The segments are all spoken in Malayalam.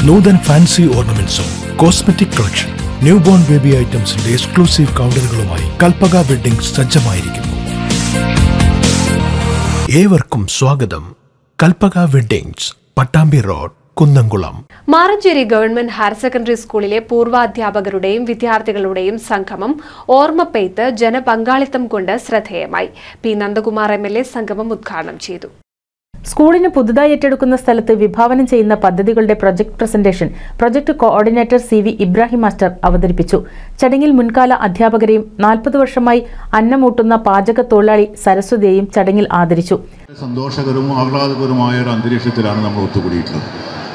നൂതൻ ഫാൻസി ഓർണമെന്റ്സും cosmetic collection new born baby ഐറ്റംസിന്റെ എക്സ്ക്ലൂസീവ് കൗണ്ടറുകളുമായി കൽപ്പക വെഡിംഗ് സജ്ജമായിരിക്കുന്നു ഏവർക്കും സ്വാഗതം Kalpaka weddings Pattambi road Kunnamkulam Maranchery government higher secondary സ്കൂളിലെ പൂർവാധ്യാപകരുടെയും വിദ്യാർത്ഥികളുടെയും സംഗമം ഓർമ്മപ്പെയ്ത്ത് ജനപങ്കാളിത്തം കൊണ്ട് ശ്രദ്ധേയമായി P Nandakumar M L A സംഗമം ഉദ്ഘാടനം ചെയ്തു സ്കൂളിന് പുതുതായി ഏറ്റെടുക്കുന്ന സ്ഥലത്ത് വിഭാവനം ചെയ്യുന്ന പദ്ധതികളുടെ project presentation project coordinator C V Ibrahim master അവതരിപ്പിച്ചു ചടങ്ങിൽ മുൻകാല അധ്യാപകരെയും നാൽപ്പത് വർഷമായി അന്നമൂട്ടുന്ന പാചക തൊഴിലാളി സരസ്വതിയെയും ചടങ്ങിൽ ആദരിച്ചു സന്തോഷകരവും ആഹ്ലാദകരവുമായ ഒരു അന്തരീക്ഷത്തിലാണ് നമ്മൾ ഒത്തുകൂടിയിട്ടുള്ളത്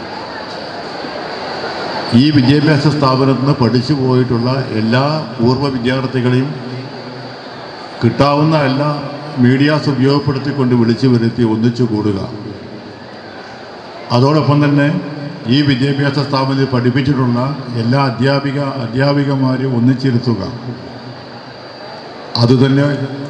ഈ വിദ്യാഭ്യാസ സ്ഥാപനത്തിൽ നിന്ന് പഠിച്ചു പോയിട്ടുള്ള എല്ലാ പൂർവ്വ വിദ്യാർത്ഥികളെയും കിട്ടാവുന്ന എല്ലാ മീഡിയാസ് ഉപയോഗപ്പെടുത്തിക്കൊണ്ട് വിളിച്ചു വരുത്തി ഒന്നിച്ചു കൂടുക അതോടൊപ്പം തന്നെ ഈ വിദ്യാഭ്യാസ സ്ഥാപനത്തിൽ പഠിപ്പിച്ചിട്ടുള്ള എല്ലാ അധ്യാപിക അധ്യാപികമാരെയും ഒന്നിച്ചിരുത്തുക അതുതന്നെ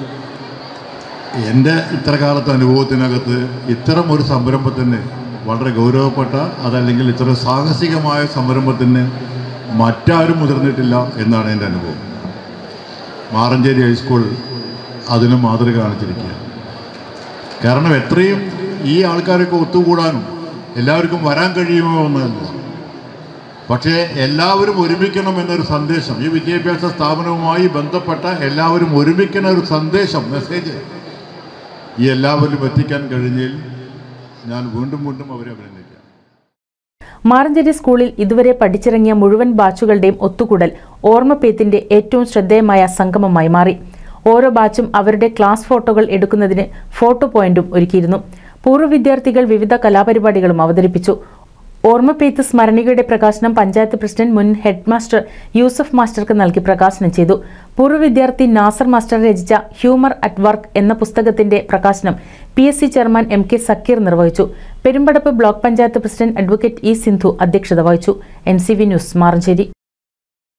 എൻ്റെ ഇത്ര കാലത്തെ അനുഭവത്തിനകത്ത് ഇത്തരം ഒരു സംരംഭത്തിന് വളരെ ഗൗരവപ്പെട്ട അതല്ലെങ്കിൽ ഇത്ര സാഹസികമായ സംരംഭത്തിന് മറ്റാരും മുതിർന്നിട്ടില്ല എന്നാണ് എൻ്റെ അനുഭവം മാറഞ്ചേരി ഹൈസ്കൂൾ അതിന് മാതൃക കാണിച്ചിരിക്കുക കാരണം എത്രയും ഈ ആൾക്കാരൊക്കെ ഒത്തുകൂടാനും എല്ലാവർക്കും വരാൻ കഴിയുമോ എന്നല്ല പക്ഷേ എല്ലാവരും ഒരുമിക്കണം എന്നൊരു സന്ദേശം ഈ വിദ്യാഭ്യാസ സ്ഥാപനവുമായി ബന്ധപ്പെട്ട എല്ലാവരും ഒരുമിക്കുന്ന ഒരു സന്ദേശം മെസ്സേജ് ഈ എല്ലാവരിലും എത്തിക്കാൻ കഴിഞ്ഞതിൽ ഞാൻ വീണ്ടും വീണ്ടും അവരെ അഭിനന്ദിക്കാം മാറഞ്ചേരി സ്കൂളിൽ ഇതുവരെ പഠിച്ചിറങ്ങിയ മുഴുവൻ ബാച്ചുകളുടെയും ഒത്തുകൂടൽ ഓർമ്മപ്പേത്തിന്റെ ഏറ്റവും ശ്രദ്ധേയമായ സംഗമമായി മാറി ഓരോ ബാച്ചും അവരുടെ ക്ലാസ് ഫോട്ടോകൾ എടുക്കുന്നതിന് ഫോട്ടോ പോയിന്റും ഒരുക്കിയിരുന്നു പൂർവ്വ വിദ്യാർത്ഥികൾ വിവിധ കലാപരിപാടികളും അവതരിപ്പിച്ചു ഓർമ്മപ്പേത്ത് സ്മരണികയുടെ പ്രകാശനം പഞ്ചായത്ത് പ്രസിഡന്റ് മുൻ ഹെഡ് മാസ്റ്റർ യൂസഫ് മാസ്റ്റർക്ക് നൽകി പ്രകാശനം ചെയ്തു പൂർവ്വ വിദ്യാർത്ഥി നാസർ മാസ്റ്റർ രചിച്ച ഹ്യൂമർ അറ്റ് വർക്ക് എന്ന പുസ്തകത്തിന്റെ പ്രകാശനം P S C chairman M K Zakir നിർവഹിച്ചു Perumpadappu block panchayat president advocate E Sindhu അധ്യക്ഷത വഹിച്ചു N C V news Maranchery